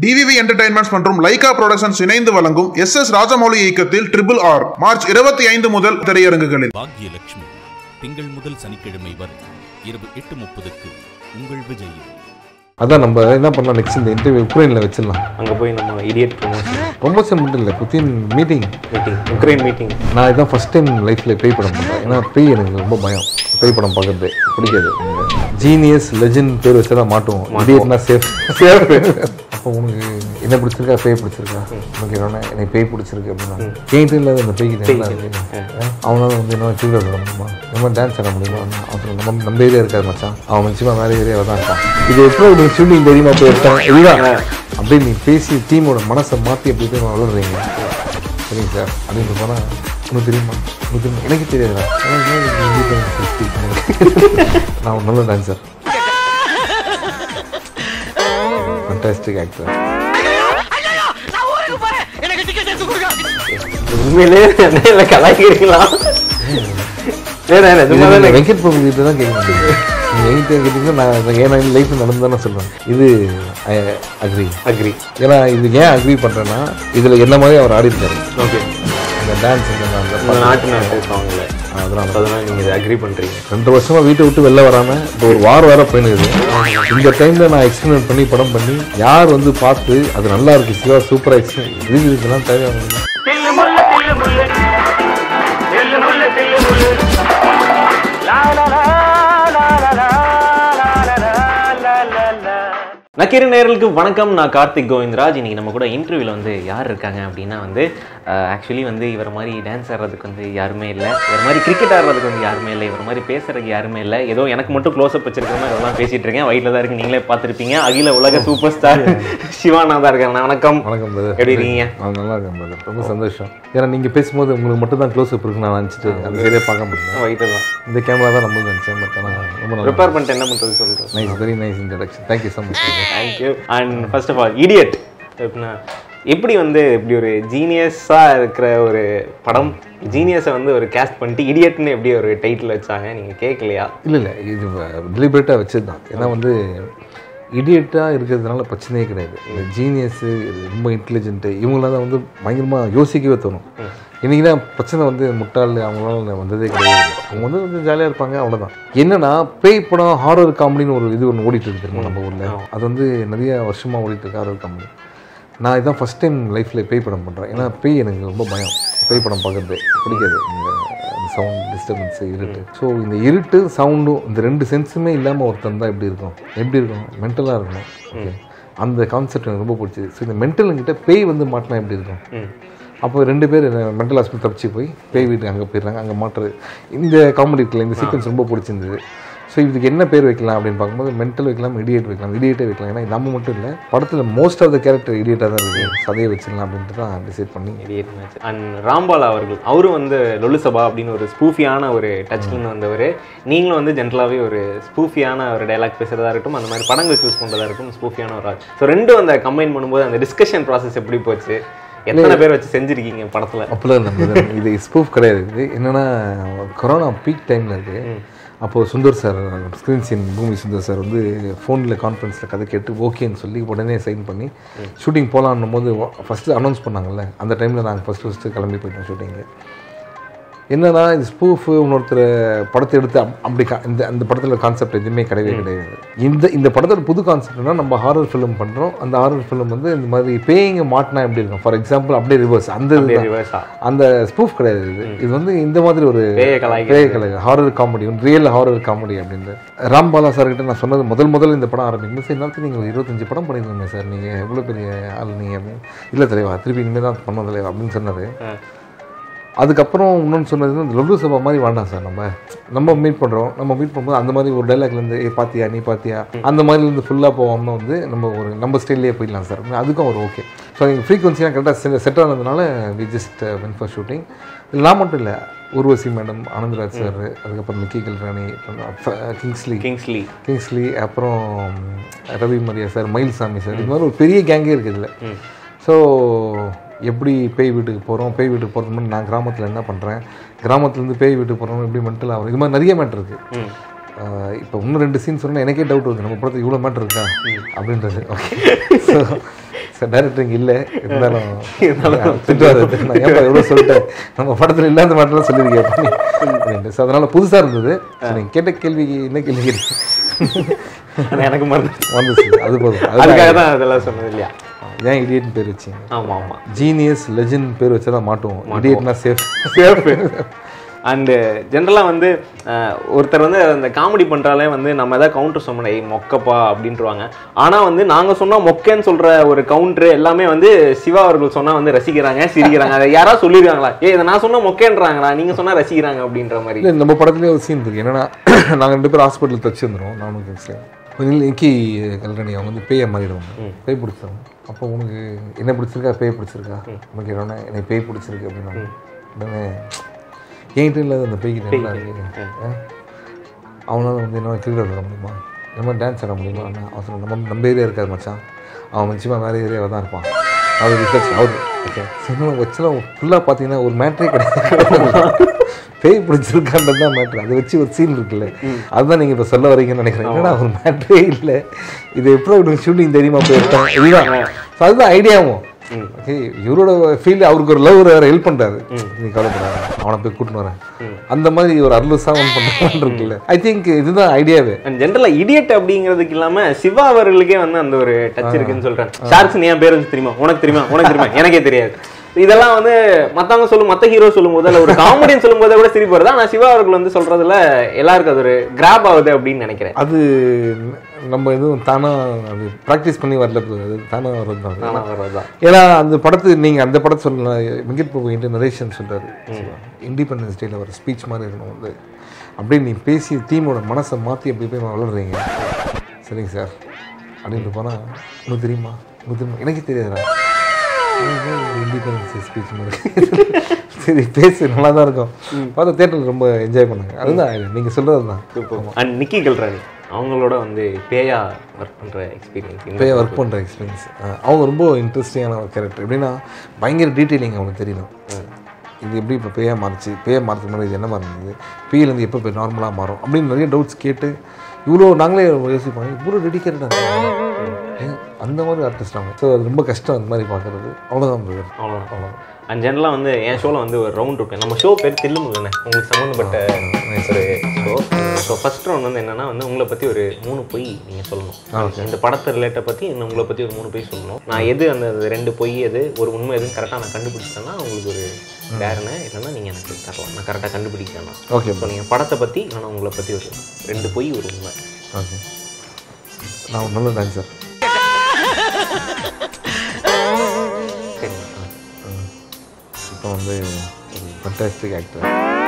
TVV entertainments மற்றும் Lyca productions இணைந்து வழங்கும் எஸ் எஸ் ராஜமௌலி இயக்கத்தில் ட்ரிபிள் ஆர் மார்ச் இருபத்தி ஐந்து முதல் திரையரங்குகளில் பாக்யலட்சுமி திங்கள் முதல் சனிக்கிழமை வரை இரவு எட்டு முப்பதுக்கு உங்கள் விஜயில் அதான் நம்ம என்ன பண்ணலாம் நெக்ஸ்ட் இந்த இன்டர்வியூ உக்ரைனில் வச்சிடலாம் அங்கே போய் நம்ம இடியட் ப்ரொமோஷன் ப்ரொமோஷன் மட்டும் இல்லை Putin meeting meeting Ukraine meeting நான் இதான் ஃபஸ்ட் டைம் லைஃப்பில் பேய் படம் பண்ணுறேன் ஏன்னா பேய் எனக்கு ரொம்ப பயம் பேய் படம் பார்க்கறது பிடிக்காது ஜீனியஸ் லெஜண்ட் பேர் வச்சு தான் மாட்டுவோம் இடியட்னா சேஃப் சேஃப் அப்போ உனக்கு என்ன பிடிச்சிருக்கா பேய் பிடிச்சிருக்கா உனக்கு என்ன எனக்கு பேய் பிடிச்சிருக்கு அப்படின்னா கேட்டு இல்லாத அந்த பேய்க்கு நல்லா இருக்கு அவனால வந்து என்ன கீழே விட முடியுமா நம்ம டான்ஸ் ஆட முடியுமா அப்புறம் நம்ம நம்ம ஏரியா இருக்காது மச்சான் அவன் நிச்சயமாக வேற ஏரியாவில் தான் இருக்கான் இது எப்படி நீ ஷூட்டிங் தெரியுமா போய் இருக்கான் இதுதான் அப்படியே நீ பேசி டீமோட மனசை மாற்றி அப்படி போய் வளர்றீங்க சரிங்க சார் அப்படின்னு போனால் உனக்கு தெரியுமா உனக்கு தெரியுமா எனக்கு தெரியாதுடா எனக்கு ஏன் நீ வீட்டுல வந்து speak பண்ணுற? நான் ஒரு நல்ல டான்சர் ஃபண்டாஸ்டிக் ஆக்டர் உண்மையிலே என்ன கலாய்க்கிறீங்களா வேற என்ன சும்மா தானே வெங்கட் பிரபு கிட்ட தான் கேட்க முடியும் நீங்கள் எங்கிட்ட கேட்டிங்கன்னா நான் ஏன்னா லைஃப் நடந்து நான் சொல்லுவேன் இது அக்ரி அக்ரி ஏன்னா இது ஏன் அக்ரி பண்ணுறேன்னா இதில் என்ன மாதிரி அவர் ஆடிருக்காரு ஓகே அந்த டான்ஸ் உங்க நாட்டு நாட்டு சாங்ல அதெல்லாம் அதனால நீங்க இதை அக்ரி பண்றீங்க ரெண்டு வருஷமா வீட்டை விட்டு வெளில வராம இப்போ ஒரு வாரம் வேற போயினுது இந்த டைம்ல நான் எக்ஸ்பிளைன் பண்ணி படம் பண்ணி யார் வந்து பார்த்து அது நல்லா இருக்கு சிவா சூப்பரா எக்ஸ்பிளைன் இதுக்கெல்லாம் தேவையான நக்கீர நேர்களுக்கு வணக்கம் நான் கார்த்திக் கோவிந்தராஜ் இன்னைக்கு நம்ம கூட இன்டர்வியூல வந்து யார் இருக்காங்க அப்படின்னா வந்து ஆக்சுவலி வந்து இவர் மாதிரி டான்ஸ் ஆடுறதுக்கு வந்து யாருமே இல்லை இவர் மாதிரி கிரிக்கெட் ஆடுறதுக்கு வந்து யாருமே இல்லை இவர் மாதிரி பேசுறதுக்கு யாருமே இல்லை ஏதோ எனக்கு மட்டும் க்ளோஸ் அப் வச்சிருக்க மாதிரி இதெல்லாம் பேசிட்டு இருக்கேன் வயிற்றுல தான் இருக்கு நீங்களே பார்த்துருப்பீங்க அகில உலக சூப்பர் ஸ்டார் சிவானா தான் இருக்காங்க வணக்கம் வணக்கம் brother. எப்படி இருக்கீங்க நான் நல்லா இருக்கேன் brother. ரொம்ப சந்தோஷம் ஏன்னா நீங்க பேசும்போது உங்களுக்கு மட்டும் தான் க்ளோஸ் அப் இருக்கு நான் நினச்சிட்டு அந்த சரியாக பார்க்க முடியும் வயிற்று தான் இந்த கேமரா தான் நம்ம நினச்சேன் பட் ஆனால் ரொம்ப நல்லா ப்ரிப்பேர் பண்ணிட்டு என்ன பண்ணுறது சொல்லிட்டு nice very nice introduction thank you so much thank you and first of all idiot எப்படின்னா எப்படி வந்து இப்படி ஒரு ஜீனியஸாக இருக்கிற ஒரு படம் ஜீனியஸை வந்து ஒரு கேஸ்ட் பண்ணிட்டு இடியட்னு எப்படி ஒரு டைட்டில் வச்சாங்க நீங்கள் கேட்கலையா இல்லை இல்லை இது டெலிபரேட்டாக வச்சது தான் ஏன்னா வந்து இடியட்டாக இருக்கிறதுனால பிரச்சனையே கிடையாது இந்த ஜீனியஸு ரொம்ப இன்டெலிஜென்ட்டு இவங்களாம் தான் வந்து பயங்கரமாக யோசிக்கவே தோணும் இன்றைக்கி தான் பிரச்சனை வந்து முட்டாள் அவங்களால வந்ததே கிடையாது அவங்க வந்து கொஞ்சம் ஜாலியாக இருப்பாங்க அவ்வளோதான் என்னன்னா பேய் படம் ஹாரர் காமெடின்னு ஒரு இது ஒன்று ஓடிட்டு இருக்கு தெரியுமா நம்ம ஊரில் அது வந்து நிறைய வருஷமாக ஓடிட்டு இருக்கு ஹாரர் காமெடி நான் இதான் ஃபஸ்ட் டைம் லைஃப்பில் பேய் படம் பண்ணுறேன் ஏன்னா பேய் எனக்கு ரொம்ப பயம் பேய் படம் பார்க்குறது பிடிக்காது இந்த சவுண்ட் டிஸ்டர்பன்ஸு இருட்டு ஸோ இந்த இருட்டு சவுண்டும் இந்த ரெண்டு சென்ஸுமே இல்லாமல் ஒருத்தன் தான் எப்படி இருக்கும் எப்படி இருக்கும் மென்டலாக இருக்கணும் ஓகே அந்த கான்செப்ட் எனக்கு ரொம்ப பிடிச்சது ஸோ இந்த மென்டலுங்கிட்ட பேய் வந்து மாட்டினா எப்படி இருக்கும் ம் அப்போ ரெண்டு பேர் மென்டல் ஹாஸ்பிட்டல் தப்பிச்சு போய் பேய் வீட்டுக்கு அங்கே போயிடுறாங்க அங்கே மாட்டுறது இந்த காமெடி இருக்குல்ல இந்த சீக்வன்ஸ் ரொம்ப பிடிச்சிருந்தது ஸோ இதுக்கு என்ன பேர் வைக்கலாம் அப்படின்னு பார்க்கும்போது மென்டல் வைக்கலாம் இடியேட் வைக்கலாம் இடியேட்டே வைக்கலாம் ஏன்னா நம்ம மட்டும் இல்லை படத்தில் மோஸ்ட் ஆஃப் த கேரக்டர் இடியேட்டாக தான் இருக்குது சதையை வச்சிடலாம் அப்படின்ட்டு தான் டிசைட் பண்ணி இடியட் மேட்ச் அண்ட் ராம்பாலா அவர்கள் அவரும் வந்து லொல்லு சபா அப்படின்னு ஒரு ஸ்பூஃபியான ஒரு டச்லேருந்து வந்தவர் நீங்களும் வந்து ஜென்ரலாகவே ஒரு ஸ்பூஃபியான ஒரு டைலாக் பேசுகிறதா இருக்கட்டும் அந்த மாதிரி படங்கள் சூஸ் பண்ணுறதா இருக்கட்டும் ஸ்பூஃபியான ஒரு ஆள் ஸோ ரெண்டும் அந்த கம்பைன் பண்ணும்போது அந்த டிஸ்கஷன் ப்ராசஸ் எப்படி போச்சு எத்தனை பேர் வச்சு செஞ்சிருக்கீங்க படத்தில் அப்போலாம் நம்ம இது ஸ்பூஃப் கிடையாது இது என்னென்னா கொரோனா பீக் டைமில் இருக்குது அப்போது சுந்தர் சார் ஸ்க்ரீன் சீன் பூமி சுந்தர் சார் வந்து ஃபோனில் கான்ஃபரன்ஸில் கதை கேட்டு ஓகேன்னு சொல்லி உடனே சைன் பண்ணி ஷூட்டிங் போகலான்னும் போது ஃபஸ்ட்டு அனௌன்ஸ் பண்ணாங்கல்ல அந்த டைமில் நாங்கள் ஃபஸ்ட்டு ஃபஸ்ட்டு கிளம்பி போயிட்டோம் ஷூட்டிங்கு என்னன்னா இது ஸ்பூஃப் இன்னொருத்தர் படத்தை எடுத்து அப்- அப்படி கா- இந்த அந்த படத்தில் கான்செப்ட் எதுவுமே கிடையவே கிடையாது இந்த இந்த படத்தோட புது கான்செப்ட்னா நம்ம ஹாரர் ஃபிலிம் பண்ணுறோம் அந்த ஹாரர் ஃபிலிம் வந்து இந்த மாதிரி பேய்ங்க மாட்டினா எப்படி இருக்கும் ஃபார் எக்ஸாம்பிள் அப்படியே ரிவர்ஸ் அந்த இதுதான். ரிவர்ஸா அந்த ஸ்பூஃப் கிடையாது இது இது வந்து இந்த மாதிரி ஒரு பேய கலாய்க்கிறது. பேய கலை horror comedy real horror comedy அப்படின்ட்டு ராம்பாலா சார் கிட்ட நான் சொன்னது முதல் முதல்ல இந்த படம் ஆரம்பிக்கும் சார் நேரத்தில் நீங்கள் இருபத்தஞ்சு படம் பண்ணியிருந்தீங்க சார் நீங்கள் எவ்வளோ பெரிய ஆள் நீங்கள் அப்படின்னு இல்லை தலைவா திருப்பி இனிமேல் தான் பண்ணோம் தலைவா அப்படின்னு சொன்னார் அதுக்கப்புறம் இன்னொன்று சொன்னது வந்து லொல்லு சபா மாதிரி வேண்டாம் சார் நம்ம நம்ம மீட் பண்ணுறோம் நம்ம மீட் பண்ணும்போது அந்த மாதிரி ஒரு டைலாக்லேருந்து ஏ பாத்தியா நீ பாத்தியா அந்த மாதிரிலேருந்து ஃபுல்லாக போகாமல் வந்து நம்ம ஒரு நம்ம ஸ்டைல்லே போயிடலாம் சார் அதுக்கும் ஒரு ஓகே ஸோ எங்கள் ஃப்ரீக்வன்சியாக கரெக்டாக செட் ஆனதுனால we just went for shooting இல்லை நான் மட்டும் இல்லை ஊர்வசி மேடம் ஆனந்தராஜ் சார் அதுக்கப்புறம் மிக்கி கல்ராணி கிங்ஸ்லி கிங்ஸ்லி கிங்ஸ்லி அப்புறம் ரவி மரியா சார் மயில்சாமி சார் இது மாதிரி ஒரு பெரிய கேங்கே இருக்குது இதில் ஸோ எப்படி பேய் வீட்டுக்கு போகிறோம் பேய் வீட்டுக்கு போகிறது மாதிரி நான் கிராமத்தில் என்ன பண்ணுறேன் கிராமத்துலேருந்து பேய் வீட்டுக்கு போகிறோம் எப்படி மென்டல் ஆகும் இது மாதிரி நிறைய மேட்ரு இருக்குது இப்போ இன்னும் ரெண்டு சீன் சொன்னால் எனக்கே டவுட் வருது நம்ம படத்தில் இவ்வளோ மேட்ரு இருக்கா அப்படின்றது okay so so sir director இங்கே இல்லை இருந்தாலும் திட்டுவாரு நான் ஏன்பா எவ்வளோ சொல்லிட்டேன் நம்ம படத்தில் இல்லாத மாதிரிலாம் சொல்லியிருக்கேன் அப்படின்ட்டு ஸோ அதனால் புதுசாக இருந்தது ஸோ நீங்கள் கேட்ட கேள்விக்கு என்ன கேள்வி கேட்டீங்க? ஆனா எனக்கு மறந்து வந்துச்சு அது போதும் அதுக்காக அதுக்காக தான் அதெல்லாம் சொன்னது இல்லையா ஏன் இடியட்னு பேர் வச்சிங்க ஆமா ஆமா ஜீனியஸ் லெஜண்ட் பேர் வச்சா தான் மாட்டுவோம் இடியட்னா சேஃப் சேஃப் அண்டு ஜென்ரலாக வந்து அஹ், ஒருத்தர் வந்து அந்த காமெடி பண்ணுறாலே வந்து நம்ம எதாவது கவுண்டர் சொன்னோம் ஏய் மொக்கப்பா அப்படின்ட்டுருவாங்க ஆனால் வந்து நாங்கள் சொன்னால் மொக்கேன்னு சொல்கிற ஒரு கவுண்டர் எல்லாமே வந்து சிவா அவர்கள் சொன்னால் வந்து ரசிக்கிறாங்க சிரிக்கிறாங்க அதை யாராவது சொல்லியிருக்காங்களா ஏ இதை நான் சொன்னால் மொக்கேன்றாங்களா நீங்கள் சொன்னால் ரசிக்கிறாங்க அப்படின்ற மாதிரி இல்லை நம்ம படத்துலேயே ஒரு சீன் இருக்கு என்னன்னா நாங்கள் ரெண்டு பேரும் ஹாஸ்பிட்டல் தச்சுருந்துருவோம் நானும் கிங்ஸ்ல கொஞ்சம் நிக்கி கல்யாணி அவங்க வந்து பேயை மாறிடுவாங்க பேய் பிடிச்சிருவாங்க அப்போ உனக்கு என்ன பிடிச்சிருக்கா பேய் பிடிச்சிருக்கா உனக்கு என்னன்னா எனக்கு பேய் பிடிச்சிருக்கு அப்படின்னா உடனே என்கிட்ட இல்லாத அந்த பேய்க்கு நல்லா இருக்கு ஆ? அவனால வந்து என்ன கிரிக்கெட் விளாட முடியுமா நம்ம டான்ஸ் ஆட முடியுமா நான் அவசரம் நம்ம நம்ம ஏரியா இருக்காது மச்சான் அவன் நிச்சயமாக வேறு ஏரியாவில் தான் இருப்பான் அவர் ரிசர்ச் அவர் ஓகே சின்ன வச்சுலாம் ஃபுல்லாக பார்த்தீங்கன்னா ஒரு மேட்ரே கிடையாது பேய் பிடிச்சிருக்கான்றது தான் மேட்ரு அதை வச்சு ஒரு சீன் இருக்குல்ல அதுதான் நீங்கள் இப்போ சொல்ல வரீங்கன்னு நினைக்கிறேன் என்னடா ஒரு மேட்ரே இல்லை இது எப்படி உங்களுக்கு ஷூட்டிங் தெரியுமா போயிருக்காங்க இதுதான் ஸோ அதுதான் ஐடியாவும் ஓகே இவரோட ஃபீல் அவருக்கு ஒரு லவ் வேறு ஹெல்ப் பண்ணுறாரு நீ கவலைப்படாத அவனை போய் கூட்டின்னு வரேன் அந்த மாதிரி ஒரு அர்லுஸாக ஒன்று பண்ணுறான்னு இருக்குல்ல ஐ திங்க் இதுதான் ஐடியாவே அண்ட் ஜென்ரலாக இடியட் அப்படிங்கிறதுக்கு இல்லாம சிவா அவர்களுக்கே வந்து அந்த ஒரு டச் இருக்குன்னு சொல்றேன் ஷார்க்ஸ் என் பேர் வந்து தெரியுமா உனக்கு தெரியுமா உனக்கு தெரியுமா எனக்கே தெரியாது இதெல்லாம் வந்து மத்தவங்க சொல்லும் மத்த ஹீரோ சொல்லும் போது இல்ல ஒரு காமெடியன் சொல்லும் போதே கூட சிரிப்பு வருது ஆனா சிவா அவர்கள் வந்து சொல்றதுல எல்லாருக்கும் அது ஒரு கிராப் ஆகுது அப்படின்னு நினைக்கிறேன் அது நம்ம எதுவும் தானாக அது ப்ராக்டிஸ் பண்ணி வரல bro. அது தானாக வர்றது தான் அது. ஆனா வர்றதுதான் ஏன்னா அந்த படத்து நீங்கள் அந்த படத்தை சொல்லலாம் வெங்கட் பிரபு என்கிட்ட நரேஷன் சொல்கிறாரு இண்டிபெண்டன்ஸ் டேல ஒரு ஸ்பீச் மாதிரி இருக்கணும் வந்து அப்படியே நீ பேசி டீமோட மனசை மாற்றி அப்படி போய் வளர்றீங்க சரிங்க சார் அப்படின்ட்டு போனால் உனக்கு தெரியுமா உனக்கு தெரியுமா எனக்கே தெரியாதுடா இண்டிபெண்டன்ஸ் ஸ்பீச் மாதிரி சரி பேசு நல்லா தான் இருக்கும் பார்த்தா தேட்டரில் ரொம்ப என்ஜாய் பண்ணாங்க அதுதான் நீங்கள் சொல்கிறது தான் அண்ட் நிக்கி கல்ராணி அவங்களோட வந்து பேயா ஒர்க் பண்ற எக்ஸ்பீரியன்ஸ் இப்போ ஒர்க் பண்ணுற எக்ஸ்பீரியன்ஸ் அவங்க ரொம்ப இன்ட்ரெஸ்டிங்கான ஒரு கேரக்டர் எப்படின்னா பயங்கர டீட்டெயிலிங் அவங்களுக்கு தெரியணும் இது எப்படி இப்போ பேயா மாறுச்சு பேயா மாறதுக்கு முன்னாடி இது என்ன இருந்தது பேயிலேருந்து எப்போ இப்போ நார்மலாக மாறும் அப்படின்னு நிறைய டவுட்ஸ் கேட்டு இவ்வளோ நாங்களே யோசிப்போம் இவ்வளோ டெடிக்கேட்டடாக அந்த மாதிரி ஆர்டிஸ்ட் அவங்க ஸோ அது ரொம்ப கஷ்டம் அந்த மாதிரி பார்க்குறது அவ்வளோதான் brother. அவ்வளோதான் அவ்வளோதான் அண்ட் ஜென்ரலாக வந்து என் ஷோவில் வந்து ஒரு ரவுண்ட் இருக்கும் நம்ம ஷோ பேர் தில்லுமுல்லண்ணே உங்களுக்கு சம்மந்தப்பட்ட ஒரு ஷோ ஸோ ஃபர்ஸ்ட் ரவுண்ட் வந்து என்னன்னா வந்து உங்களை பற்றி ஒரு மூணு பொய் நீங்கள் சொல்லணும் இந்த படத்தை ரிலேட்டை பற்றி இன்னும் உங்களை பற்றி ஒரு மூணு பொய் சொல்லணும் நான் எது அந்த ரெண்டு பொய் எது ஒரு உண்மை எதுன்னு கரெக்டாக நான் கண்டுபிடிச்சிட்டேன்னா உங்களுக்கு ஒரு வேறுனே இல்லைன்னா நீங்கள் எனக்கு தரலாம் நான் கரெக்டாக கண்டுபிடிக்கிறேன்னா ஓகே ஸோ நீங்கள் படத்தை பற்றி இல்லைன்னா உங்களை பற்றி ஒரு ரெண்டு பொய் ஒரு உண்மை ஓகே நான் ஒரு நல்ல டான்சர் சரிங்க இப்போ வந்து ஒரு ஃபண்டாஸ்டிக் ஆக்டர்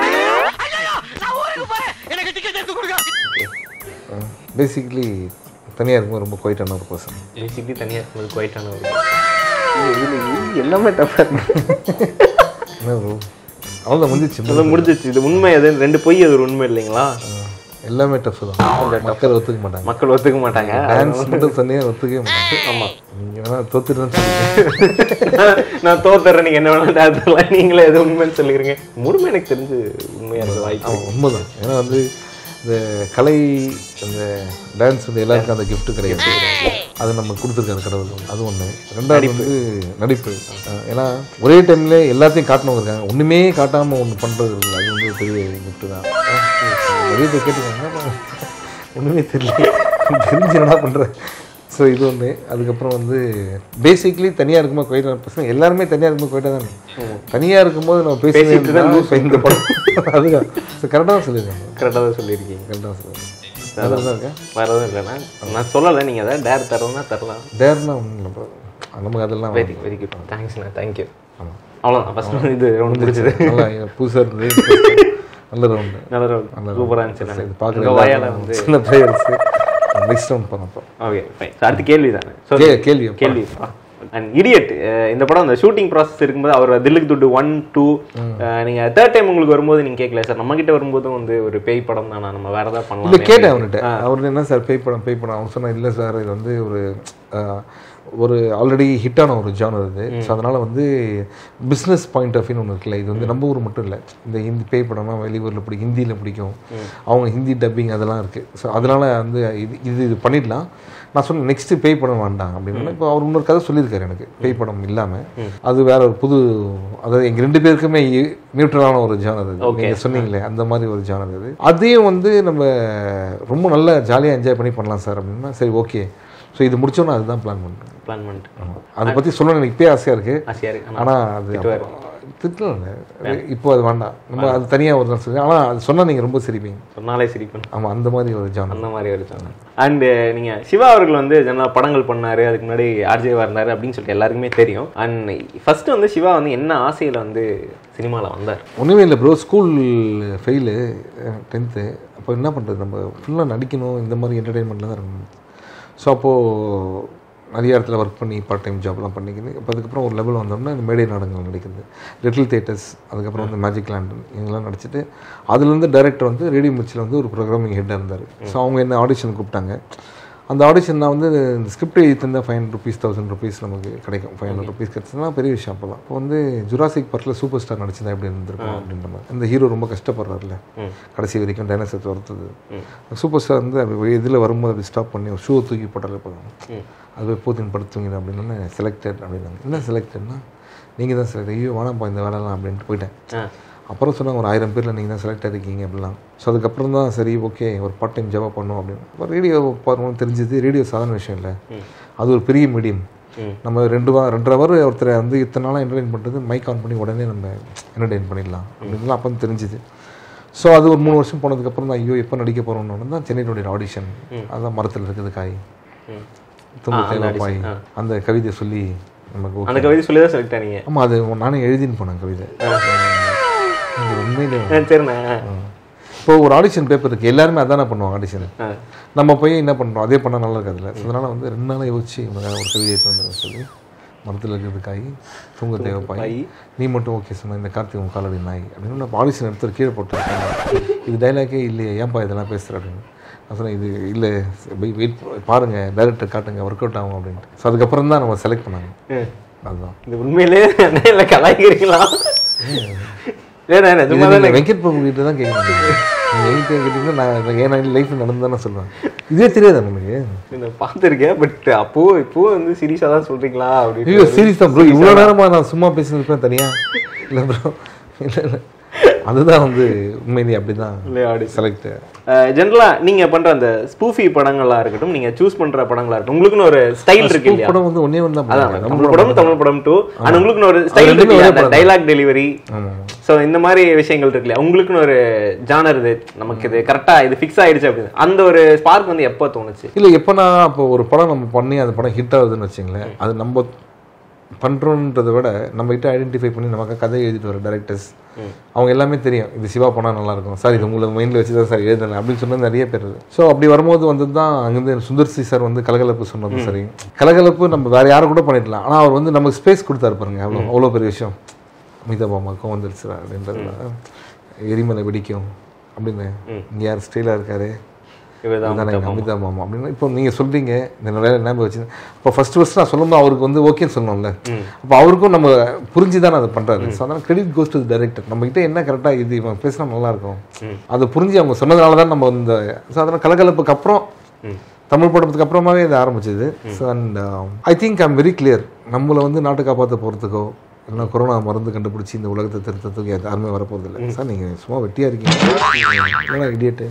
பேசிக்கலி தனியாக இருக்கும்போது ரொம்ப குவைட்டான ஒரு பர்சன் பேசிக்கலி தனியாக இருக்கும்போது குவைட்டான ஒரு இது எல்லாமே டஃப்பாக என்ன ப்ரோ அவ்வளோ முடிஞ்சிச்சு அதான் முடிஞ்சிச்சு இது உண்மை எது ரெண்டு பொய் அது ஒரு உண்மை இல்லைங்களா எல்லாமே டஃப் தான் மக்கள் ஒத்துக்க மாட்டாங்க மக்கள் ஒத்துக்க மாட்டாங்க டான்ஸ் மட்டும் சொன்னே ஒத்துக்கவே மாட்டாங்க ஆமா நீங்கள் வேணால் தோத்துட்டுன்னு சொல்லுங்க நான் தோத்துறேன் நீங்க என்ன வேணாலும் டேரக்டர்லாம் நீங்களே எது உண்மைன்னு சொல்லிக்கிறீங்க முழுமை எனக்கு தெரிஞ்சு உண்மையா இருக்க வாய்ப்பு ஆமாம் உண்மைதான் ஏன்னா வந்து இந்த கலை அந்த டான்ஸ் வந்து எல்லாருக்கும் அந்த gift கிடையாது அது நம்ம கொடுத்துருக்காரு கடவுள் அது ஒன்று ரெண்டாவது வந்து நடிப்பு அஹ் ஏன்னா ஒரே டைம்ல எல்லாத்தையும் காட்டணும் இருக்காங்க ஒன்றுமே காட்டாமல் ஒன்று பண்ணுறது இருக்குது அது வந்து ஒரு பெரிய gift தான் நிறைய பேர் கேட்டுக்காங்க ஒன்றுமே தெரியல தெரிஞ்சு என்ன பண்ணுறேன் ஸோ இது ஒன்று அதுக்கப்புறம் வந்து பேசிக்லி தனியாக இருக்கும்போது குவைட்டான பசங்க எல்லாருமே தனியாக இருக்கும்போது குவைட்டாக தான் தனியாக இருக்கும்போது நம்ம பேசிட்டு பேசிட்டு தான் இப்போ இந்த படம் அதுதான் ஸோ கரெக்டாக தான் சொல்லியிருக்காங்க கரெக்டாக தான் சொல்லியிருக்கீங்க கரெக்டாக தான் சொல்லியிருக்காங்க வேறு தான் இருக்கேன் வேற எதுவும் இல்லைண்ணா நான் சொல்லலை நீங்க அதை டேர் தரதுன்னா தரலாம் டேர்னா ஒன்றும் இல்லை bro. நமக்கு அதெல்லாம் வெரி வெரி குட் தேங்க்ஸ்ண்ணா தேங்க்யூ அவ்வளோதான் ஃபர்ஸ்ட் இது ரவுண்ட் முடிச்சது நல்லா புதுசாக இருந்தது நல்ல ரவுண்டு நல்ல ரவுண்ட் சூப்பராக இருந்துச்சு இது உங்க பார்க்குற வாயால வந்து சின்ன பிளேயர்ஸு நெக்ஸ்ட் ரவுண்ட் பண்ணப்போ ஓகே ஃபைன் அடுத்த கேள்வி தானே கே- கேள்வி அப்பா. கேள்வி அண்ட் இடியட் இந்த படம் அந்த ஷூட்டிங் ப்ராசஸ் இருக்கும்போது அவர் தில்லுக்கு துட்டு ஒன் டூ நீங்க தேர்ட் டைம் உங்களுக்கு வரும்போது நீங்க கேட்கல சார் நம்ம கிட்ட வரும்போதும் வந்து ஒரு பேய் படம் தானா நம்ம வேற ஏதாவது இல்லை பண்ணலாம் கேட்டேன் அவன்கிட்ட அவர் என்ன சார் பே படம் பே படம் அவன் சொன்னா இல்லை சார் இது வந்து ஒரு ஒரு ஆல்ரெடி ஹிட்டான ஒரு ஜானர் இது ஸோ அதனால் வந்து பிஸ்னஸ் பாயிண்ட் ஆஃப் வியூன்னு ஒன்று இருக்குல்ல இது வந்து நம்ம ஊர் மட்டும் இல்லை இந்த ஹிந்தி பேய் படம்னா வெளியூரில் பிடிக்கும் ஹிந்தியில் பிடிக்கும் அவங்க ஹிந்தி டப்பிங் அதெல்லாம் இருக்குது ஸோ அதனால் வந்து இது இது இது பண்ணிடலாம் நான் சொன்னேன் நெக்ஸ்ட்டு பேய் படம் வேண்டாம் அப்படின்னு இப்போ அவர் இன்னொரு கதை சொல்லியிருக்காரு எனக்கு பேய் படம் இல்லாமல் அது வேற ஒரு புது அதாவது எங்கள் ரெண்டு பேருக்குமே நியூட்ரலான ஒரு ஜானர் இது Okay. நீங்கள் சொன்னீங்களே அந்த மாதிரி ஒரு ஜானர் இது அதையும் வந்து நம்ம ரொம்ப நல்லா ஜாலியாக என்ஜாய் பண்ணி பண்ணலாம் சார் அப்படின்னா சரி ஓகே ஸோ இது முடிச்சோன்னா அதுதான் பிளான் பண்ணுறேன் பிளான் பண்ணிட்டு அதை பற்றி சொல்லணும் எனக்கு இப்பயே ஆசையாக இருக்குது ஆசையா இருக்கு ஆனா ஆனால் அது திட்டல இப்போ அது வேண்டாம் நம்ம அது தனியாக ஒரு நாள் சொல்லி ஆனால் அது சொன்னால் நீங்கள் ரொம்ப சிரிப்பீங்க சொன்னாலே சிரிப்பேன் ஆமாம் அந்த மாதிரி ஒரு ஜானர் அந்த மாதிரி ஒரு சேனல் அண்டு நீங்கள் சிவா அவர்கள் வந்து ஜெனரலாக படங்கள் பண்ணாரு அதுக்கு முன்னாடி ஆர்ஜேவா இருந்தாரு அப்படின்னு சொல்லிட்டு எல்லாருக்குமே தெரியும் அண்ட் ஃபர்ஸ்ட் வந்து சிவா வந்து என்ன ஆசையில் வந்து சினிமாவில் வந்தார் ஒன்றுமே இல்லை ப்ரோ ஸ்கூல் ஃபெயிலு டென்த்து அப்போ என்ன பண்ணுறது நம்ம ஃபுல்லாக நடிக்கணும் இந்த மாதிரி என்டர்டெயின்மெண்ட்டில் தான் இருக்கணும் ஸோ அப்போது நிறைய இடத்துல ஒர்க் பண்ணி பார்ட் டைம் ஜாப்லாம் பண்ணிக்கிது இப்போ அதுக்கப்புறம் ஒரு லெவல் வந்தோம்னா இந்த மேடை நாடகங்கள் நடிக்கிறது லிட்டில் தேட்டர்ஸ் அதுக்கப்புறம் வந்து மேஜிக் லேண்டன் இவங்கெல்லாம் நடிச்சிட்டு அதுலேருந்து டைரக்டர் வந்து ரேடியோ மிச்சில் வந்து ஒரு ப்ரோக்ராமிங் ஹெட்டாக இருந்தார் ஸோ அவங்க என்ன ஆடிஷன் கூப்பிட்டாங்க அந்த ஆடிஷன் நான் வந்து இந்த ஸ்கிரிப்ட் எழுதி தந்தால் five hundred rupees thousand rupees நமக்கு கிடைக்கும் ஃபைவ் ஹண்ட்ரட் ருபீஸ் கிடச்சுன்னா பெரிய விஷயம் அப்போலாம் இப்போ வந்து ஜுராசிக் பார்க்கில் சூப்பர் ஸ்டார் நடிச்சதா எப்படி இருந்திருக்கும் அப்படின்ற மாதிரி இந்த ஹீரோ ரொம்ப கஷ்டப்படுறாருல கடைசி வரைக்கும் டைனோசர் துரத்துது சூப்பர் ஸ்டார் வந்து இதில் வரும்போது அப்படி ஸ்டாப் பண்ணி ஒரு ஷூ தூக்கி போட்டாலே போதும் அது போய் போத்தின் படுத்துவீங்க அப்படின்னு செலக்டட் அப்படின்னாங்க என்ன செலக்டட்னா நீங்கள் தான் செலக்ட் ஐயோ வேணாம்ப்பா இந்த வேலைலாம் அப்படின்ட்டு போயிட்டேன் ஆ அப்புறம் சொன்னாங்க ஒரு ஆயிரம் பேரில் நீங்கள் தான் செலக்ட் ஆகிருக்கீங்க அப்படிலாம் ஸோ அதுக்கப்புறம் தான் சரி ஓகே ஒரு பார்ட் டைம் ஜாபாக பண்ணோம் அப்படின்னு அப்போ ரேடியோ பாருங்க தெரிஞ்சது ரேடியோ சாதாரண விஷயம் இல்லை அது ஒரு பெரிய மீடியம் நம்ம ரெண்டு வா ரெண்டரை ஹவர் ஒருத்தரை வந்து இத்தனை நாளாக என்டர்டைன் பண்ணுறது மைக் ஆன் பண்ணி உடனே நம்ம என்டர்டைன் பண்ணிடலாம் அப்படின்லாம் அப்போ தெரிஞ்சுது ஸோ அது ஒரு மூணு வருஷம் போனதுக்கப்புறம் தான் ஐயோ எப்போ நடிக்க போகிறோம்னு தான் சென்னையினுடைய ஆடிஷன் அதான் மரத்தில் இருக்குது காய் தும்பு தேவை பாய் அந்த கவிதை சொல்லி நமக்கு okay. அந்த கவிதை சொல்லி தான் செலக்ட் ஆனீங்க ஆமாம் அது நானே எழுதின்னு போனேன் கவிதை இது உண்மையிலே ஆ, சரிண்ணே இப்போ ஒரு ஆடிஷன் பேப்பர் இருக்குது எல்லாருமே அதானே பண்ணுவாங்க ஆடிஷன் ஆ. நம்ம போய் என்ன பண்ணுறோம் அதே பண்ணால் நல்லா இருக்காதுல்ல ஸோ அதனால் வந்து ரெண்டு நாளாக யோசிச்சு உனக்காக ஒரு கவிதையை தந்துடுறேன் சொல்லி மரத்தில் இருக்கிறது காய் தூங்க தேவைப்பாய் பாய். நீ மட்டும் ஓகே சொன்ன இந்த கார்த்திக் உன் காலடி நாய் அப்படின்னு நான் ஆடிஷன் எடுத்து ஒரு கீழே போட்டு இது டைலாக்கே இல்லையே ஏன்பா இதெல்லாம் பேசுகிற அப்படின்னு நான் சொன்னேன் இது இல்லை வெயிட் பாருங்கள் டைரக்டர் காட்டுங்க ஒர்க் அவுட் ஆகும் அப்படின்ட்டு ஸோ அதுக்கப்புறம் தான் நம்ம செலக்ட் பண்ணாங்க ம். அதுதான் இது உண்மையிலே இல்லை கலாய்க்கிறீங்களா ஏண்ணே நிஜமா இது நீங்க வெங்கட் பிரபு கிட்ட தான் கேட்க முடியும் நீங்கள் எங்கிட்ட கேட்டிங்கன்னா நான் ஏன் லைஃப் நடந்து நான் சொல்லுவேன் இதே தெரியாதா நமக்கு நான் பார்த்துருக்கேன் பட் அப்போ இப்போ வந்து சீரியஸாக தான் சொல்றீங்களா ஐயோ அப்படின்னு சீரியஸ் தான் ப்ரோ இவ்வளோ நேரமா நான் சும்மா பேசியிருப்பேன் தனியா இல்லை ப்ரோ இல்லை இல்லை அதுதான் வந்து உண்மையிலேயே அப்படி தான் இல்லையா அப்படி செலக்ட் ஜென்ரலாக நீங்க பண்ற அந்த ஸ்பூஃபி படங்களா இருக்கட்டும் நீங்க சூஸ் பண்ற படங்களா இருக்கட்டும் உங்களுக்குன்னு ஒரு ஸ்டைல் இருக்கு இல்லையா படம் வந்து ஒன்னே ஒன்று தான் அதான் பண்ணுவாங்க. தமிழ் படம் தமிழ் படம் டூ ஆனா உங்களுக்குன்னு ஒரு ஸ்டைல் ரெண்டுமே இருக்கு ஒரே இல்லையா படம் டைலாக் டெலிவரி ஆமாம் சோ இந்த மாதிரி விஷயங்கள் இருக்கு இல்லையா உங்களுக்குன்னு ஒரு ஜானர் இது நமக்கு இது கரெக்டா இது ஃபிக்ஸ் ஆயிடுச்சு அப்படின்னு அந்த ஒரு ஸ்பார்க் வந்து எப்போ தோணுச்சு இல்லை எப்போனா அப்போ ஒரு படம் நம்ம பண்ணி அந்த படம் ஹிட் ஆகுதுன்னு வச்சுங்களேன் அது நம்ம பண்ணுறோன்றதை விட நம்ம கிட்ட ஐடென்டிஃபை பண்ணி நமக்கு கதை எழுதிட்டு வர டேரக்டர்ஸ் அவங்க எல்லாமே தெரியும் இது சிவா பண்ணால் நல்லா இருக்கும் சார் இது உங்களை மைண்டில் வச்சு தான் சார் எழுதுனேன் அப்படின்னு சொன்னது நிறைய பேர் ஸோ அப்படி வரும்போது வந்து தான் அங்கேருந்து சுந்தர் சி சார் வந்து கலகலப்பு சொன்னது சரி கலகலப்பு நம்ம வேற யாரும் கூட பண்ணிடலாம் ஆனால் அவர் வந்து நமக்கு ஸ்பேஸ் கொடுத்தாரு பாருங்க அவ்வளோ அவ்வளோ பெரிய விஷயம் அமிதாப் அம்மாவுக்கும் வந்துருச்சு அப்படின்றது எரிமலை வெடிக்கும் அப்படின்னு இங்கே யார் ஸ்டைலாக இருக்காரு இவர்தான் இதுதானே எங்கள் அமிதாப் மாமா அப்படின்னு இப்போ நீங்கள் சொல்றீங்க இந்த நிறைய ஞாபகம் வச்சு இப்போ ஃபர்ஸ்ட் ஃபர்ஸ்ட் நான் சொல்லும்போது அவருக்கு வந்து ஓகேன்னு சொன்னோம்ல அப்போ அவருக்கும் நம்ம புரிஞ்சு தானே அதை பண்ணுறாரு ஸோ அதனால் கிரெடிட் கோஸ் டு டைரக்டர் நம்ம கிட்ட என்ன கரெக்டாக இது இவன் பேசினா நல்லா இருக்கும் அதை புரிஞ்சு அவங்க சொன்னதுனால தான் நம்ம இந்த ஸோ அதனால் கலகலப்புக்கு அப்புறம் தமிழ் படத்துக்கு அப்புறமாவே இது ஆரம்பிச்சது so and I think I'm very clear நம்மளை வந்து நாட்டை காப்பாற்ற போகிறதுக்கோ இல்லைன்னா கொரோனா மருந்து கண்டுபிடிச்சி இந்த உலகத்தை திருத்தத்துக்கு யாருமே வரப்போகிறது இல்லை சார் நீங்கள் சும்மா வெட்டியாக இருக்கீங்க இல்லைனா இடியட்டு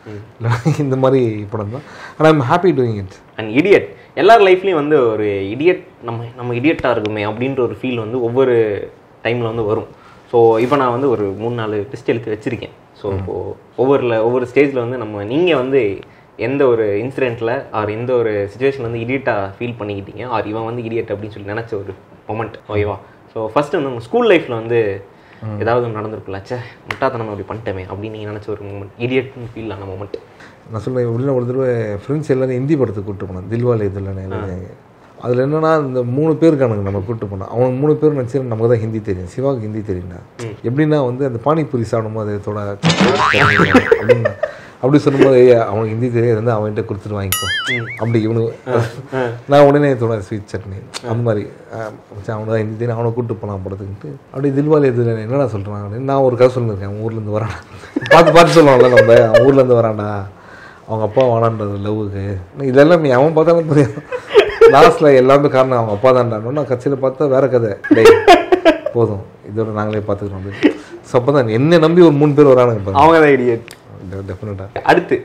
இந்த மாதிரி படம் தான் ஆனால் I'm happy doing it and idiot எல்லார் லைஃப்லேயும் வந்து ஒரு இடியட் நம்ம நம்ம இடியட்டாக இருக்குமே அப்படின்ற ஒரு ஃபீல் வந்து ஒவ்வொரு டைமில் வந்து வரும் ஸோ இப்போ நான் வந்து ஒரு மூணு நாலு லிஸ்ட் எழுத்து வச்சுருக்கேன் ஸோ இப்போது ஒவ்வொரு ஒவ்வொரு ஸ்டேஜில் வந்து நம்ம நீங்கள் வந்து எந்த ஒரு இன்சிடெண்ட்டில் ஆர் எந்த ஒரு சுச்சுவேஷன் வந்து இடியட்டாக ஃபீல் பண்ணிக்கிட்டீங்க ஆர் இவன் வந்து இடியட் அப்படின்னு சொல்லி நினச்ச ஒரு மொமெண்ட் ஓகேவா ஸோ ஃபஸ்ட்டு வந்து உங்கள் ஸ்கூல் லைஃப்பில் வந்து ஏதாவது ஒன்று நடந்திருக்குல்ல ச்சே முட்டாத்தனம் அப்படி பண்ணிட்டோமே அப்படின்னு நீங்கள் நினச்ச ஒரு மூமெண்ட் இடியட்னு ஃபீல் ஆன மூமெண்ட் நான் சொல்லுவேன் உள்ள ஒரு தடவை ஃப்ரெண்ட்ஸ் எல்லாரும் ஹிந்தி படத்துக்கு கூப்பிட்டு போனேன் தில்வாலே இதில் அதில் என்னன்னா இந்த மூணு பேர் இருக்கானுங்க நம்ம கூப்பிட்டு போனோம் அவன் மூணு பேர் நினச்சி நமக்கு தான் ஹிந்தி தெரியும் சிவாவுக்கு ஹிந்தி தெரியும்டா எப்படின்னா வந்து அந்த பானிபூரி சாப்பிடும்போது அதோட அப்படின்னா அப்படி சொல்லும்போது "ஏய், அவனுக்கு ஹிந்தி தெரியாது வந்து அவன்கிட்ட கொடுத்துட்டு வாங்கிக்கோ அப்படி இவனுக்கு நான் உடனே தோண ஸ்வீட் சட்னி அந்த மாதிரி அவனை தான் ஹிந்தி தெரியும் அவனை கூப்பிட்டு போகலாம் படத்துக்குன்ட்டு அப்படி தில்வாலி எது என்னடா சொல்கிறான் அப்படின்னு நான் ஒரு கதை சொல்லியிருக்கேன் அவன் ஊர்லேருந்து வரான் பார்த்து பார்த்து சொல்லுவான்ல நம்ம அவன் ஊர்லேருந்து வரான்டா அவங்க அப்பா வானான்றது லவ்வுக்கு இதெல்லாம் நீ அவன் பார்த்தாலும் தெரியும் லாஸ்ட்டில் எல்லாமே காரணம் அவங்க அப்பா தான்டான்னு நான் கட்சியில் பார்த்தா வேற கதை டேய் போதும் இதோட நாங்களே பார்த்துக்கிறோம் அப்படின்னு ஸோ அப்போ தான் என்னை நம்பி ஒரு மூணு பேர் வரானுங்க பாருங்க அவங்க தான் இடியட் டெஃபினட்டாக அடுத்து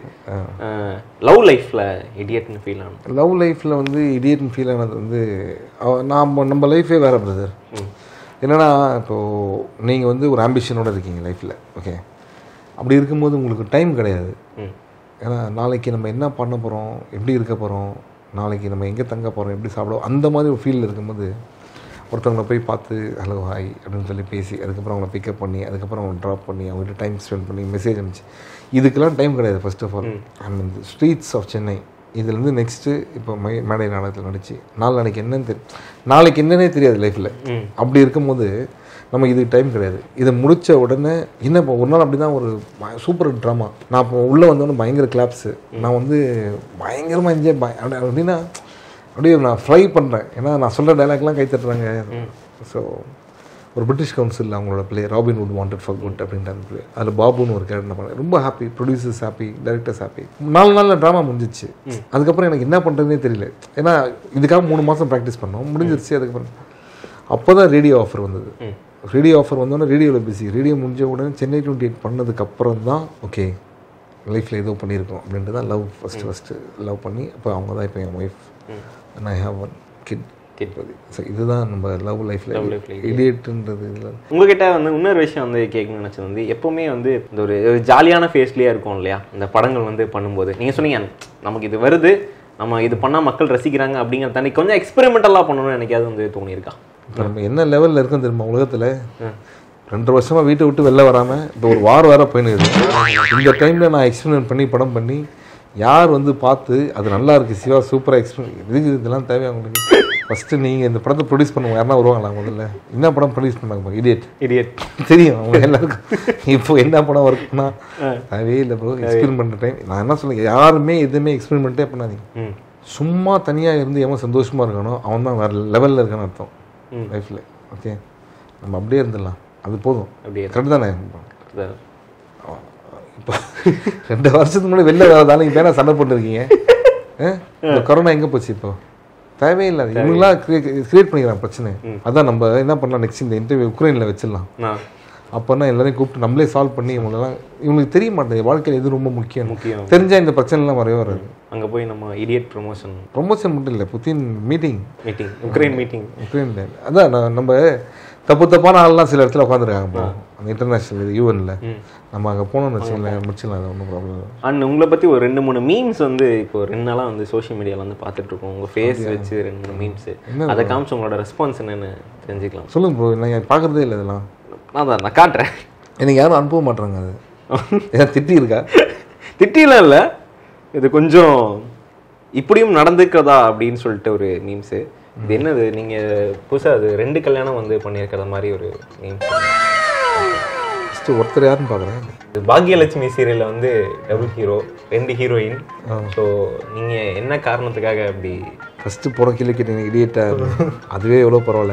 லவ் லைஃப்ல இடியட்னு ஃபீல் ஆகும் லவ் லைஃப்பில் வந்து இடியட்னு ஃபீல் ஆனது வந்து அவ- நாம் நம்ம லைஃபே வேறு பிரதர் என்னன்னா இப்போது நீங்கள் வந்து ஒரு ஆம்பிஷனோட இருக்கீங்க லைஃப்பில் ஓகே அப்படி இருக்கும்போது உங்களுக்கு டைம் கிடையாது ம் ஏன்னா நாளைக்கு நம்ம என்ன பண்ண போகிறோம் எப்படி இருக்க போகிறோம் நாளைக்கு நம்ம எங்கே தங்க போகிறோம் எப்படி சாப்பிடுவோம் அந்த மாதிரி ஒரு ஃபீல் இருக்கும்போது ஒருத்தவங்களை போய் பார்த்து ஹலோ ஹாய் அப்படின்னு சொல்லி பேசி அதுக்கப்புறம் அவங்கள பிக்கப் பண்ணி அதுக்கப்புறம் அவங்க ட்ராப் பண்ணி அவங்ககிட்ட டைம் ஸ்பெண்ட் பண்ணி மெசேஜ் அனுப்பிச்சு இதுக்கெல்லாம் டைம் கிடையாது first of all I mean streets of Chennai இதுலேருந்து நெக்ஸ்ட்டு இப்போ மை மேடை நாடகத்தில் நடிச்சு நாளைக்கு என்னன்னு தெரியும் நாளைக்கு என்னன்னே தெரியாது லைஃப்பில் அப்படி இருக்கும்போது நமக்கு இதுக்கு டைம் கிடையாது இதை முடிச்ச உடனே என்ன இப்போ ஒரு நாள் அப்படி தான் ஒரு சூப்பர் ட்ராமா நான் இப்போ உள்ளே வந்தோடனே பயங்கர கிளாப்ஸு நான் வந்து பயங்கரமாக என்ஜாய் அப்படின்னா அப்படியே நான் ஃப்ளை பண்ணுறேன் ஏன்னா நான் சொல்கிற டைலாக்லாம் கை தட்டுறாங்க ஸோ ஒரு பிரிட்டிஷ் கவுன்சில் அவங்களோட play Robin Hood wanted for good அப்படின்ற அந்த பிளே அதில் பாபுன்னு ஒரு கேரக்டர் பண்ணேன் ரொம்ப happy producers happy directors happy நாலு நாளில் ட்ராமா முடிஞ்சிச்சு அதுக்கப்புறம் எனக்கு என்ன பண்ணுறதுனே தெரியல ஏன்னா இதுக்காக மூணு மாதம் ப்ராக்டிஸ் பண்ணோம் முடிஞ்சிருச்சு அதுக்கப்புறம் அப்போ தான் ரேடியோ ஆஃபர் வந்தது ரேடியோ ஆஃபர் வந்தோடனே ரேடியோவில் பிஸி ரேடியோ முடிஞ்ச உடனே சென்னை டுவெண்ட்டி எயிட் பண்ணதுக்கப்புறம் தான் ஓகே லைஃப்பில் ஏதோ பண்ணியிருக்கோம் அப்படின்ட்டு தான் லவ் ஃபஸ்ட்டு ஃபஸ்ட்டு லவ் பண்ணி அப்போ அவங்க தான் இப்போ என் wife and I have one kid Kid. So இதுதான் நம்ம லவ் லைஃப்பில் Love life ல இடியேட்டுன்றது இதில் உங்ககிட்ட வந்து இன்னொரு விஷயம் வந்து கேட்கணும்னு நினச்சது வந்து எப்பவுமே வந்து இந்த ஒரு ஒரு ஜாலியான ஃபேஸ்லேயே இருக்கும் இல்லையா இந்த படங்கள் வந்து பண்ணும்போது நீங்கள் சொன்னீங்க நமக்கு இது வருது நம்ம இது பண்ணால் மக்கள் ரசிக்கிறாங்க அப்படிங்கிறத தாண்டி கொஞ்சம் எக்ஸ்பெரிமெண்டலாக பண்ணணும்னு எனக்காவது வந்து தோணியிருக்கா நம்ம என்ன லெவலில் இருக்கோம் தெரியுமா உலகத்தில் ரெண்டு வருஷமாக வீட்டை விட்டு வெளில வராமல் இப்போ ஒரு வாரம் வேற போயின்னு இருக்குது இந்த டைமில் நான் எக்ஸ்பெரிமெண்ட் பண்ணி படம் பண்ணி யார் வந்து பார்த்து அது நல்லா இருக்கு சிவா சூப்பராக எக்ஸ்பெரிமெண்ட் இதுக்கு இதெல்லாம் தேவையா உங்களுக்கு ஃபஸ்ட்டு நீங்கள் இந்த படத்தை ப்ரொடியூஸ் பண்ணுவோம் யாருன்னா வருவாங்களா முதல்ல என்ன படம் ப்ரொடியூஸ் பண்ணாங்க இடியட் இடியட் தெரியும் அவங்க எல்லாருக்கும் இப்போ என்ன படம் ஒர்க் பண்ணால் தேவையே இல்லை ப்ரோ எக்ஸ்பெரிமெண்ட் பண்ணுற டைம் நான் என்ன சொல்லுங்க யாருமே எதுவுமே எக்ஸ்பெரிமெண்ட்டே பண்ணாதீங்க ம் சும்மா தனியாக இருந்து எவன் சந்தோஷமாக இருக்கானோ அவன் தான் வேறு லெவலில் இருக்கான்னு அர்த்தம் லைஃப்பில் ஓகே நம்ம அப்படியே இருந்துடலாம் அது போதும் அப்படியே கரெக்டு தானே அதான். இப்போ ரெண்டு வருஷத்துக்கு முன்னாடி வெளில வராதாலும் இப்போ என்ன சண்டை போட்டுருக்கீங்க இந்த கொரோனா எங்கே போச்சு இப்போ தேவையில்லை இவங்களாம் கிரியேட் பண்ணிக்கிறாங்க பிரச்சனை அதான் நம்ம என்ன பண்ணலாம் நெக்ஸ்ட் இந்த இன்டர்வியூ உக்ரைனில் வச்சிடலாம் நான் அப்போனா எல்லாரையும் கூப்பிட்டு நம்மளே சால்வ் பண்ணி இவங்களெல்லாம் இவங்களுக்கு தெரிய மாட்டேங்குது வாழ்க்கையில் எது ரொம்ப முக்கியம் முக்கியம் தெரிஞ்சா இந்த பிரச்சனைலாம் வரவே வராது அங்கே போய் நம்ம இடியட் ப்ரொமோஷன் ப்ரொமோஷன் மட்டும் இல்லை Putin meeting meeting Ukraine meeting உக்ரைன்ல அதான் நான் நம்ம தப்பு தப்பான ஆள்லாம் சில இடத்துல உட்காந்துருக்காங்க இப்போ அந்த இன்டர்நேஷ்னல் இது யூஎன்ல நம்ம அங்கே போனோம்னு வச்சுக்கலாம் முடிச்சிடலாம் அது ஒன்றும் ப்ராப்ளம் இல்லை அண்ட் உங்களை பற்றி ஒரு ரெண்டு மூணு மீம்ஸ் வந்து இப்போ ரெண்டு நாளாக வந்து சோஷியல் மீடியாவில் வந்து பார்த்துட்டு இருக்கோம் உங்கள் ஃபேஸ் வச்சு ரெண்டு மூணு மீம்ஸ் அதை காமிச்சு உங்களோட ரெஸ்பான்ஸ் என்னன்னு தெரிஞ்சுக்கலாம் சொல்லுங்க ப்ரோ நான் பார்க்குறதே இல்லை இதெல்லாம் நான் தான் நான் காட்டுறேன் எனக்கு யாரும் அனுப்ப மாட்றாங்க அது ஏன் திட்டி இருக்கா திட்டிலாம் இல்லை இது கொஞ்சம் இப்படியும் நடந்துக்கிறதா அப்படின்னு சொல்லிட்டு ஒரு மீம்ஸு இது என்னது நீங்கள் புதுசாக அது ரெண்டு கல்யாணம் வந்து பண்ணியிருக்கிற மாதிரி ஒரு மீம்ஸ் ஃபஸ்ட்டு ஒருத்தர் யாருன்னு பார்க்குறேன் இது பாக்யலட்சுமி சீரியலில் வந்து டபுள் ஹீரோ ரெண்டு ஹீரோயின் ஸோ நீங்கள் என்ன காரணத்துக்காக அப்படி ஃபஸ்ட்டு போன கிலோ கேட்டீங்க இடியேட்டாக அதுவே எவ்வளோ பரவாயில்ல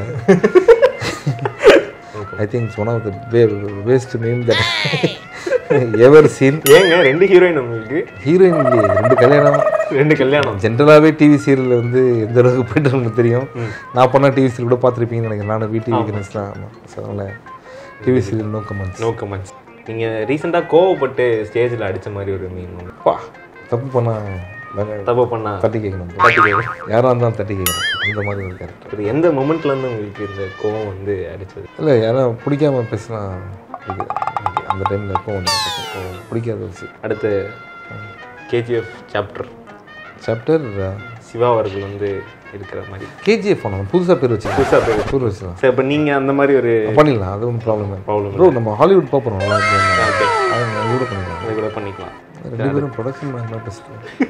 I think one of the waste name that ever seen ஏங்க ரெண்டு ஹீரோயின் உங்களுக்கு ஹீரோயின் இல்லையே ரெண்டு கல்யாணம் ரெண்டு கல்யாணம் ஜென்ரலாகவே டிவி சீரியல் வந்து எந்த அளவுக்கு போயிட்டு உங்களுக்கு தெரியும் நான் பண்ண டிவி சீரியல் கூட பார்த்துருப்பீங்கன்னு நினைக்கிறேன் நான் வீட்டு வீக்னஸ் தான் ஆமாம் ஸோ அதனால் TV serial no comments no comments நீங்கள் ரீசெண்டாக கோவப்பட்டு ஸ்டேஜில் அடித்த மாதிரி ஒரு மீன் ஒன்று பா தப்பு பண்ணால் தப்பு பண்ணா தட்டி கேட்கணும் தட்டி கேட்கும். யாராக இருந்தாலும் தட்டி கேட்கணும் அந்த மாதிரி ஒரு கேரக்டர் அது எந்த மொமெண்ட்லேருந்து உங்களுக்கு இந்த கோவம் வந்து அடிச்சது இல்லை யாரும் பிடிக்காம பேசினா இது அந்த டைமில் எப்போ வந்து பிடிக்காத வச்சு அடுத்து கேஜிஎஃப் சாப்டர் சாப்டர் சிவா அவர்கள் வந்து இருக்கிற மாதிரி கேஜிஎஃப் பண்ணணும் புதுசாக பேர் வச்சு புதுசாக பேர் பேர் வச்சுலாம் சரி இப்போ நீங்கள் அந்த மாதிரி ஒரு பண்ணிடலாம் அது ஒன்றும் ப்ராப்ளம் Problem ப்ரோ நம்ம ஹாலிவுட் பார்ப்போம் நல்லா இருக்கு. ஓகே அது நம்ம கூட பண்ணிடலாம் அது கூட பண்ணிக்கலாம் ரெண்டு பேரும் ப்ரொடக்ஷன் மேன் பெஸ்ட்டு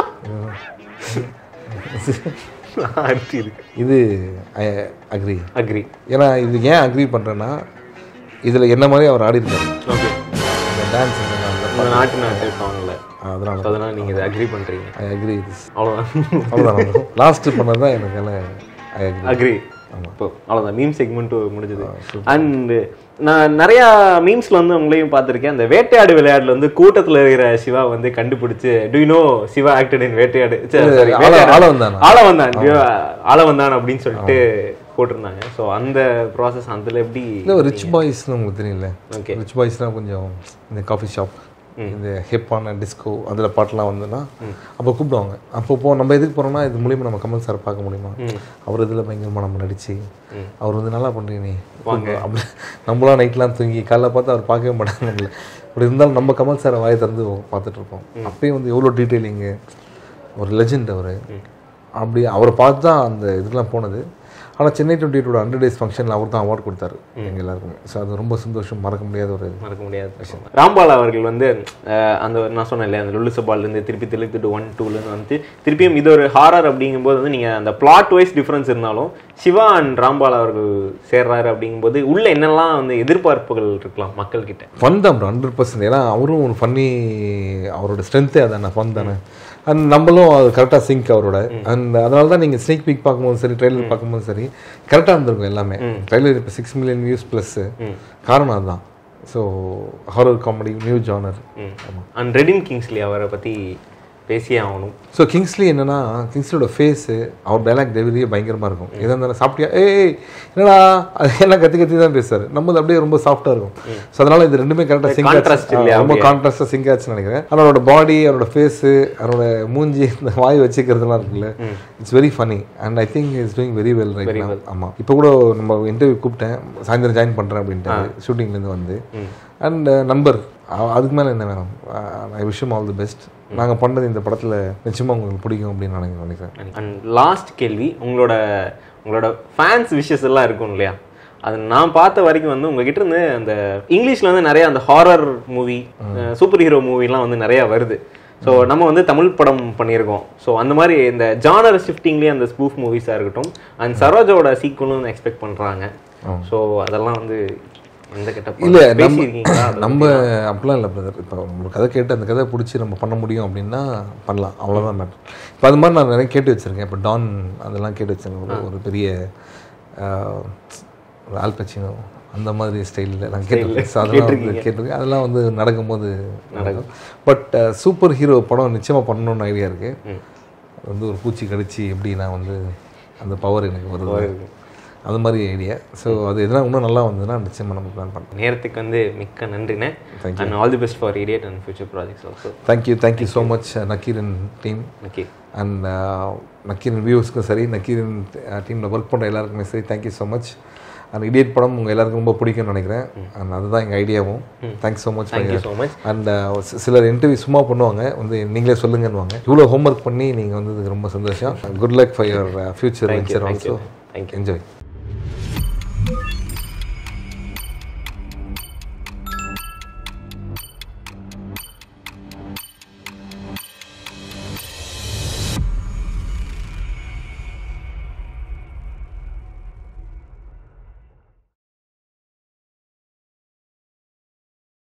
அடுத்து இது இது அக்ரி அக்ரி ஏன்னா இது ஏன் அக்ரி பண்ணுறேன்னா இதில் என்ன மாதிரி அவர் ஆடி இருக்காரு ஓகே இந்த டான்ஸ் இந்த நாட்டு நாட்டு சாங்கில் அதனால So, அதனால நீங்கள் இதை அக்ரி பண்ணுறீங்க ஐ அக்ரி அவ்வளோதான் அவ்வளோதான் லாஸ்ட் பண்ணது தான் எனக்கு எல்லாம் ஐ அக்ரி அக்ரி இப்போ அவ்வளோதான் மீம் செக்மெண்ட்டும் முடிஞ்சது அண்ட் நான் நிறையா மீம்ஸில் வந்து உங்களையும் பார்த்துருக்கேன் அந்த வேட்டையாடு விளையாடுல வந்து கூட்டத்தில் இருக்கிற சிவா வந்து கண்டுபிடிச்சு do you know Siva acted in Vettaiyadu சரி, sorry, ஆள- வேட்டையாடு. ஆள வந்தானா? ஆள வந்தான் ஆள வந்தான் அப்படின்னு சொல்லிட்டு போட்டிருந்தாங்க ஸோ அந்த ப்ராசஸ் அதில் எப்படி இல்லை ரிச் பாய்ஸ்னு உங்களுக்கு தெரியல Okay. ரிச் பாய்ஸ்னால் கொஞ்சம் இந்த காஃபி ஷாப் இந்த ஹிப்பான டிஸ்கோ அதில் பாட்டெலாம் வந்துன்னா அப்போ கூப்பிடுவாங்க அப்போ நம்ம எதுக்கு போகிறோம்னா இது மூலியமாக நம்ம கமல் சார் பார்க்க முடியுமா அவர் இதில் பயங்கரமாக நம்ம நடிச்சு அவர் வந்து நல்லா பண்ணுறீங்க நீ அப்படி நம்மளாம் நைட்லாம் தூங்கி காலைல பார்த்து அவர் பார்க்கவே மாட்டாங்க நம்மள அப்படி இருந்தாலும் நம்ம கமல் சாரை வாயை திறந்து பார்த்துட்டு இருப்போம் அப்பயும் வந்து எவ்வளோ டீட்டெயிலிங்கு ஒரு லெஜெண்ட் அவர் அப்படி அவரை பார்த்து தான் அந்த இதுக்கெலாம் போனது ஆனால் Chennai twenty two hundred days ஃபங்க்ஷனில் அவர் தான் அவார்ட் கொடுத்தாரு எங்கள் எல்லாருக்குமே ஸோ அது ரொம்ப சந்தோஷம் மறக்க முடியாத ஒரு மறக்க முடியாத விஷயம் ராம்பால் அவர்கள் வந்து அஹ், அந்த நான் சொன்னேன் இல்லையா அந்த லுல்லு சபால்லேருந்து திருப்பி தெளித்துட்டு ஒன் டூலேருந்து வந்து திருப்பியும் இது ஒரு ஹாரர் அப்படிங்கும்போது வந்து நீங்கள் அந்த பிளாட் வைஸ் டிஃப்ரென்ஸ் இருந்தாலும் சிவா அண்ட் ராம்பால் அவர்கள் சேர்றாரு அப்படிங்கும்போது உள்ள என்னெல்லாம் வந்து எதிர்பார்ப்புகள் இருக்கலாம் மக்கள்கிட்ட ஃபன் தான் ப்ரோ ஹண்ட்ரட் பர்சன்ட் ஏன்னா அவரும் ஒரு ஃபன்னி அவரோட ஸ்ட்ரென்த்தே அதானே ஃபன் தானே அண்ட் நம்மளும் அது கரெக்டாக சிங்க் அவரோட அண்ட் அதனால தான் நீங்கள் ஸ்னேக் பீக் பார்க்கும்போது சரி ட்ரெயிலர் பார்க்கும்போது சரி கரெக்டாக இருந்திருக்கும் எல்லாமே ட்ரெயிலர் இப்போ சிக்ஸ் மில்லியன் வியூஸ் ப்ளஸ் காரணம் அதுதான் so horror comedy new genre and Redin Kingsley அவரை பற்றி பேசியே ஆகணும் ஸோ கிங்ஸ்லி என்னன்னா கிங்ஸ்லியோட ஃபேஸு அவர் டைலாக் டெலிவரியே பயங்கரமாக இருக்கும் எதாக இருந்தாலும் சாப்பிட்டியா ஏய் என்னடா அது எல்லாம் கத்தி கத்தி தான் பேசுவார் நம்மது அப்படியே ரொம்ப சாஃப்டாக இருக்கும் ஸோ அதனால இது ரெண்டுமே கரெக்டாக சிங்க் contrast இல்லையா ரொம்ப கான்ட்ராஸ்டாக சிங்க் ஆச்சுன்னு நினைக்கிறேன் அவரோட பாடி அவரோட ஃபேஸு அவரோட மூஞ்சி இந்த வாய் வச்சுக்கிறதுலாம் இருக்குல்ல it's very funny and I think is doing very well right ஆமாம் இப்போ கூட நம்ம இன்டர்வியூ கூப்பிட்டேன் சாயந்தரம் ஜாயின் பண்ணுறேன் அப்படின்ட்டு ஷூட்டிங்லேருந்து வந்து அண்ட் நம்பர் அதுக்கு மேலே என்ன வேணும் ஐ விஷயம் ஆல் தி பெஸ்ட் நாங்கள் பண்ணது இந்த படத்தில் நிச்சயமாக உங்களுக்கு பிடிக்கும் அப்படின்னு நான் நினைக்கிறேன் அண்ட் லாஸ்ட் கேள்வி உங்களோட உங்களோட ஃபேன்ஸ் விஷஸ் எல்லாம் இருக்கும் இல்லையா அது நான் பார்த்த வரைக்கும் வந்து உங்ககிட்ட இருந்து அந்த இங்கிலீஷ்ல வந்து நிறைய அந்த ஹாரர் மூவி சூப்பர் ஹீரோ மூவிலாம் வந்து நிறைய வருது ஸோ நம்ம வந்து தமிழ் படம் பண்ணியிருக்கோம் ஸோ அந்த மாதிரி இந்த ஜானர் ஷிஃப்டிங்லேயே அந்த ஸ்பூஃப் மூவிஸாக இருக்கட்டும் அண்ட் சரோஜாவோட சீக்குவலும் எக்ஸ்பெக்ட் பண்ணுறாங்க ஸோ அதெல்லாம் வந்து எந்த கெட்ட இல்லை நம்ம பேசியிருக்கீங்களா அதை நம்ம அப்படிலாம் இல்லை பிரதர் இப்போ உங்களுக்கு கதை கேட்டு அந்த கதை பிடிச்சி நம்ம பண்ண முடியும் அப்படின்னா பண்ணலாம் அவ்வளோதான் மேட்டர் இப்போ அது மாதிரி நான் நிறைய கேட்டு வச்சுருக்கேன் இப்போ டான் அதெல்லாம் கேட்டு வச்சிருக்கேன் ஒரு- ஒரு பெரிய ஆஹ், ஒரு ஆல்பச்சினோ அந்த மாதிரி ஸ்டைலில் நான் கேட்டிருக்கேன் ஸோ அதெல்லாம் வந்து கேட்டிருக்கேன் அதெல்லாம் வந்து நடக்கும்போது நடக்கும் பட் சூப்பர் ஹீரோ படம் நிச்சயமாக பண்ணணும்னு ஐடியா இருக்குது வந்து ஒரு பூச்சி கடிச்சு எப்படி நான் வந்து அந்த பவர் எனக்கு வருது அது மாதிரி ஐடியா ஸோ அது எதனா இன்னும் நல்லா வந்ததுன்னா நிச்சயமாக நம்ம பிளான் பண்ணலாம் நேரத்துக்கு வந்து மிக்க நன்றிண்ணே Thank and all the best for idiot and future projects also thank you thank you so much Nakkeeran team okay and Nakkeeran வியூஸ்க்கும் சரி நக்கீரன் டீமில் ஒர்க் பண்ணுற எல்லாருக்குமே சரி thank you so much and idiot படம் உங்கள் எல்லாருக்கும் ரொம்ப பிடிக்கும்னு நினைக்கிறேன் அண்ட் அதுதான் எங்கள் ஐடியாவும் thanks so much thank you so much and சிலர் இன்டர்வியூ சும்மா பண்ணுவாங்க வந்து நீங்களே சொல்லுங்கன்னுவாங்க இவ்வளோ ஹோம்ஒர்க் பண்ணி நீங்கள் வந்து இதுக்கு ரொம்ப சந்தோஷம் good luck for your future venture also Thank enjoy